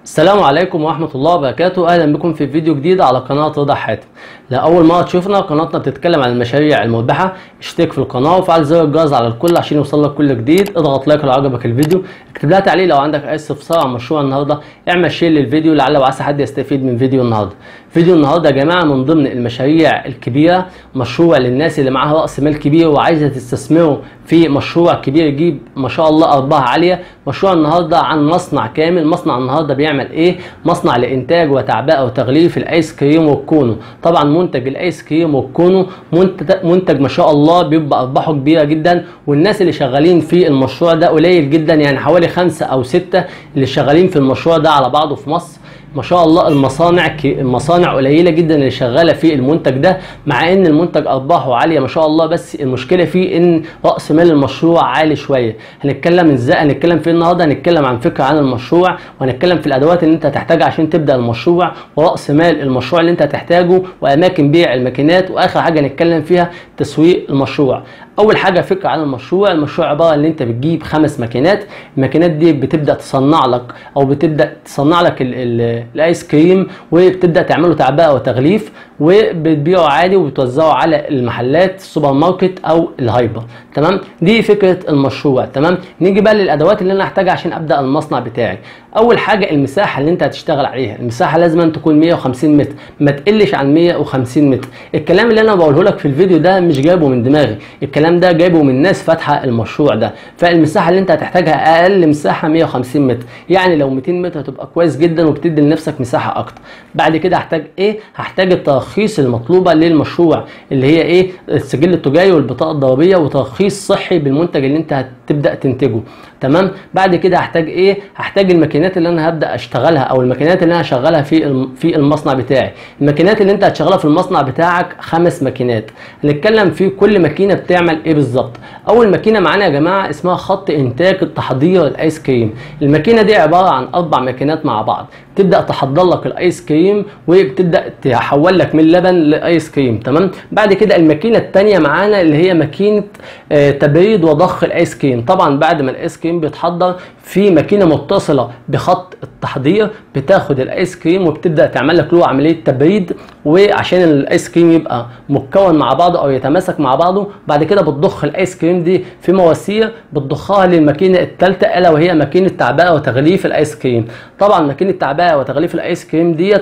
السلام عليكم ورحمة الله وبركاته أهلا بكم في فيديو جديد على قناة رضا حاتم لأول مرة تشوفنا قناتنا بتتكلم عن المشاريع المربحة اشترك في القناة وفعل زر الجرس على الكل عشان يوصلك كل جديد اضغط لايك لو عجبك الفيديو اكتب لها تعليق لو عندك أي استفسار عن مشروع النهاردة اعمل شير للفيديو لعل وعسى حد يستفيد من فيديو النهاردة فيديو النهاردة يا جماعة من ضمن المشاريع الكبيرة مشروع للناس اللي معاها رأس مال كبير وعايزة تستثمره في مشروع كبير يجيب ما شاء الله أرباح عالية مشروع النهاردة عن مصنع كامل مصنع النهاردة بيعمل ايه مصنع لإنتاج وتعبئة وتغليف الآيس كريم والكونو طبعا منتج الآيس كريم والكونو منتج, منتج ما شاء الله بيبقى أرباحه كبيرة جدا والناس اللي شغالين في المشروع ده قليل جدا يعني حوالي خمسة أو ستة اللي شغالين في المشروع ده على بعضه في مصر ما شاء الله المصانع ك... المصانع قليله جدا اللي شغاله في المنتج ده مع ان المنتج ارباحه عاليه ما شاء الله بس المشكله فيه ان راس مال المشروع عالي شويه هنتكلم ازاي هنتكلم فيه النهارده هنتكلم عن فكره عن المشروع وهنتكلم في الادوات اللي انت هتحتاجها عشان تبدا المشروع وراس مال المشروع اللي انت هتحتاجه واماكن بيع الماكينات واخر حاجه هنتكلم فيها تسويق المشروع اول حاجه فكره عن المشروع المشروع عباره ان انت بتجيب خمس ماكينات الماكينات دي بتبدا تصنع لك او بتبدا تصنع لك ال ال الايس كريم وبتبدا تعمله تعبئه وتغليف وبتبيعه عادي وبتوزعه على المحلات السوبر ماركت او الهايبر تمام دي فكره المشروع تمام نيجي بقى للادوات اللي انا هحتاجها عشان ابدا المصنع بتاعي اول حاجه المساحه اللي انت هتشتغل عليها المساحه لازم تكون 150 متر ما تقلش عن 150 متر الكلام اللي انا بقوله لك في الفيديو ده مش جايبه من دماغي الكلام ده جايبه من ناس فاتحه المشروع ده فالمساحه اللي انت هتحتاجها اقل مساحه 150 متر يعني لو 200 متر هتبقى كويس جدا وبتدي لنفسك مساحه اكتر بعد كده هحتاج ايه هحتاج التراخيص المطلوبه للمشروع اللي هي ايه السجل التجاري والبطاقه الضريبيه وترخيص صحي بالمنتج اللي انت هتبدا تنتجه تمام بعد كده هحتاج ايه هحتاج الماكينات اللي انا هبدا اشتغلها او الماكينات اللي انا هشغلها في في المصنع بتاعي الماكينات اللي انت هتشغلها في المصنع بتاعك خمس ماكينات هنتكلم في كل ماكينه بتعمل ايه بالظبط اول ماكينه معانا يا جماعه اسمها خط انتاج التحضير الايس كريم الماكينه دي عباره عن اربع ماكينات مع بعض تبدا تحضر لك الايس كريم وبتبدا تحول لك من لبن لايس كريم تمام بعد كده الماكينه الثانيه معانا اللي هي ماكينه آه تبريد وضخ الايس كريم طبعا بعد ما الايس كريم بيتحضر في ماكينه متصله بخط التحضير بتاخد الايس كريم وبتبدا تعمل لك له عمليه تبريد وعشان الايس كريم يبقى متكون مع بعضه او يتماسك مع بعضه بعد كده بتضخ الايس كريم دي في مواسير بتضخها للماكينه الثالثه الا وهي ماكينه تعبئه وتغليف الايس كريم طبعا ماكينه تعبئه وتغليف الايس كريم ديت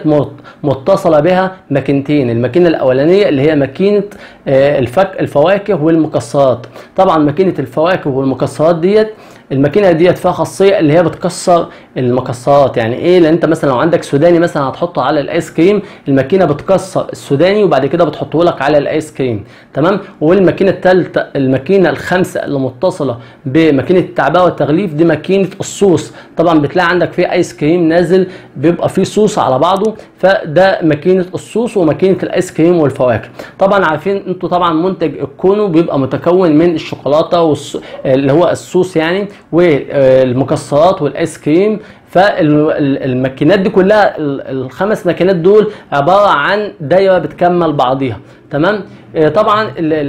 متصله بها ماكينتين الماكينه الاولانيه اللي هي ماكينه الفك الفواكه والمكسرات طبعا ماكينه الفواكه والمكسرات ديت الماكينه ديت فيها خاصيه اللي هي بتكسر المكسرات يعني ايه لان انت مثلا لو عندك سوداني مثلا هتحطه على الايس كريم الماكينه بتكسر السوداني وبعد كده بتحطه لك على الايس كريم تمام والماكينه الثالثه الماكينه الخامسه اللي متصله بماكينه التعبئه والتغليف دي ماكينه الصوص طبعا بتلاقي عندك فيه ايس كريم نازل بيبقى فيه صوص على بعضه فده ماكينه الصوص وماكينه الايس كريم والفواكه طبعا عارفين انتوا طبعا منتج الكونو بيبقى متكون من الشوكولاته والص... اللي هو الصوص يعني والمكسرات والايس كريم فالماكينات دي كلها الخمس ماكينات دول عباره عن دايره بتكمل بعضيها تمام طبعا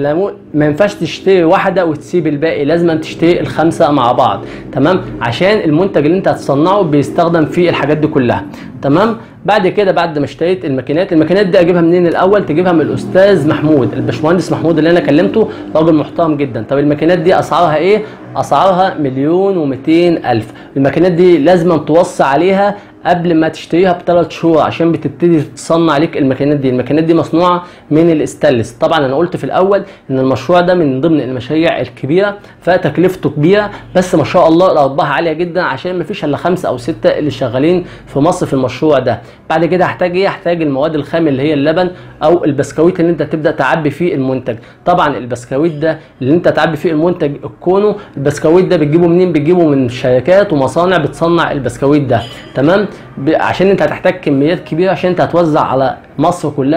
ما ينفعش تشتري واحده وتسيب الباقي لازم تشتري الخمسه مع بعض تمام عشان المنتج اللي انت هتصنعه بيستخدم فيه الحاجات دي كلها تمام بعد كده بعد ما اشتريت الماكينات الماكينات دي اجيبها منين الاول تجيبها من الاستاذ محمود الباشمهندس محمود اللي انا كلمته راجل محترم جدا طب الماكينات دي اسعارها ايه اسعارها مليون ومئتين الف الماكينات دي لازم توصي عليها قبل ما تشتريها بثلاث شهور عشان بتبتدي تصنع عليك الماكينات دي الماكينات دي مصنوعه من الاستانلس طبعا انا قلت في الاول ان المشروع ده من ضمن المشاريع الكبيره فتكلفته كبيره بس ما شاء الله الارباح عاليه جدا عشان ما فيش الا خمسه او سته اللي شغالين في مصر في المشروع ده بعد كده هحتاج ايه هحتاج المواد الخام اللي هي اللبن او البسكويت اللي انت تبدا تعبي فيه المنتج طبعا البسكويت ده اللي انت تعبي فيه المنتج الكونو البسكويت ده بتجيبه منين بتجيبه من شركات ومصانع بتصنع البسكويت ده تمام عشان انت هتحتاج كميات كبيره عشان انت هتوزع على مصر كلها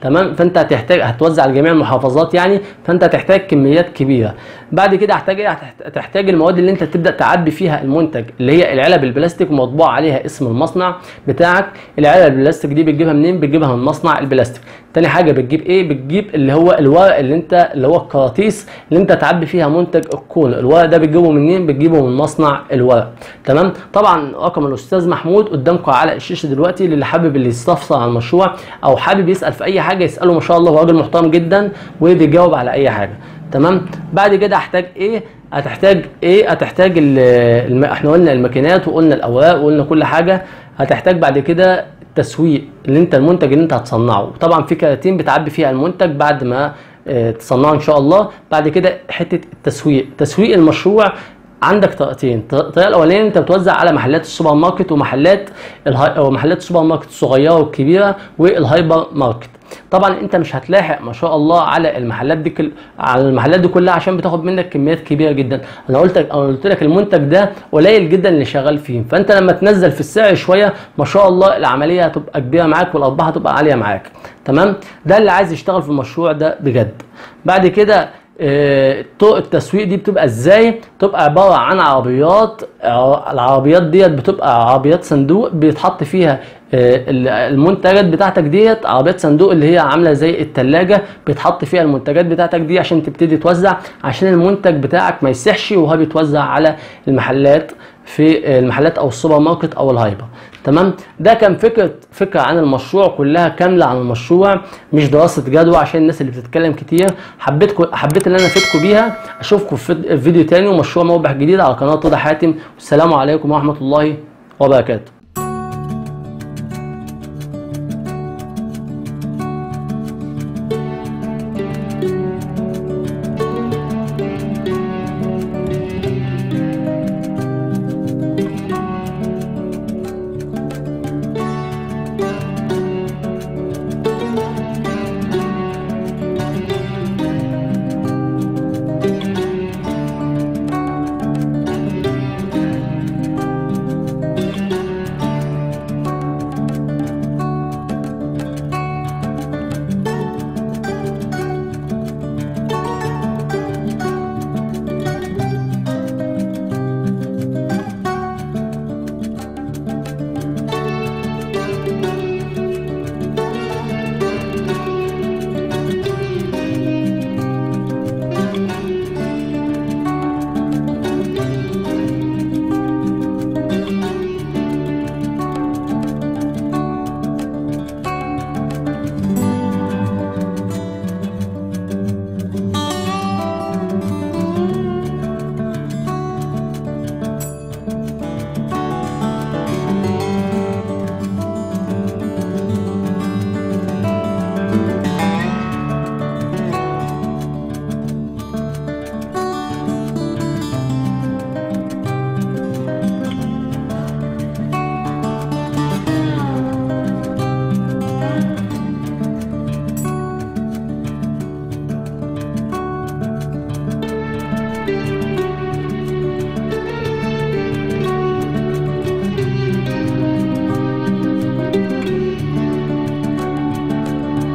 تمام فانت هتحتاج هتوزع لجميع المحافظات يعني فانت هتحتاج كميات كبيره بعد كده هتحتاج ايه هتحت- هتحتاج المواد اللي انت تبدا تعبي فيها المنتج اللي هي العلب البلاستيك ومطبوع عليها اسم المصنع بتاعك العلب البلاستيك دي بتجيبها منين بتجيبها من مصنع البلاستيك تاني حاجه بتجيب ايه بتجيب اللي هو الورق اللي انت اللي هو الكراتيس اللي انت تعبي فيها منتج الكولا الورق ده بتجيبه منين بتجيبه من مصنع الورق تمام طبعا رقم الاستاذ محمود قدامكم على الشاشه دلوقتي للي حابب اللي يستفسر عن المشروع او حابب يسال في اي حاجه يساله ما شاء الله هو راجل محترم جدا وبيجاوب على اي حاجه تمام بعد كده هحتاج ايه هتحتاج ايه هتحتاج ال- الم... احنا قلنا الماكينات وقلنا الاوراق وقلنا كل حاجه هتحتاج بعد كده التسويق اللي انت المنتج اللي انت هتصنعه طبعا في كراتين بتعبي فيها المنتج بعد ما اه، تصنعه ان شاء الله بعد كده حته التسويق تسويق المشروع عندك طريقتين الطريقه الاولانيه انت بتوزع على محلات السوبر ماركت ومحلات الهاي او محلات السوبر ماركت الصغيره والكبيره والهايبر ماركت طبعا انت مش هتلاحق ما شاء الله على المحلات دي كل... على المحلات دي كلها عشان بتاخد منك كميات كبيره جدا انا قلت انا قلت لك المنتج ده قليل جدا اللي شغال فيه فانت لما تنزل في السعر شويه ما شاء الله العمليه هتبقى كبيره معاك والارباح هتبقى عاليه معاك تمام ده اللي عايز يشتغل في المشروع ده بجد بعد كده آه، طرق التسويق دي بتبقى ازاي بتبقى عباره عن عربيات ع- العربيات ديت بتبقى عربيات صندوق بيتحط فيها آه، ال- المنتجات بتاعتك ديت عربيات صندوق اللي هي عامله زي التلاجة بيتحط فيها المنتجات بتاعتك دي عشان تبتدي توزع عشان المنتج بتاعك ما يسحش وهو بيتوزع على المحلات في المحلات او السوبر ماركت او الهايبر تمام ده كان فكره فكره عن المشروع كلها كامله عن المشروع مش دراسه جدوى عشان الناس اللي بتتكلم كتير حبيتكم حبيت ان انا افيدكم بيها اشوفكم في فيديو تاني ومشروع مربح جديد على قناه رضا حاتم والسلام عليكم ورحمه الله وبركاته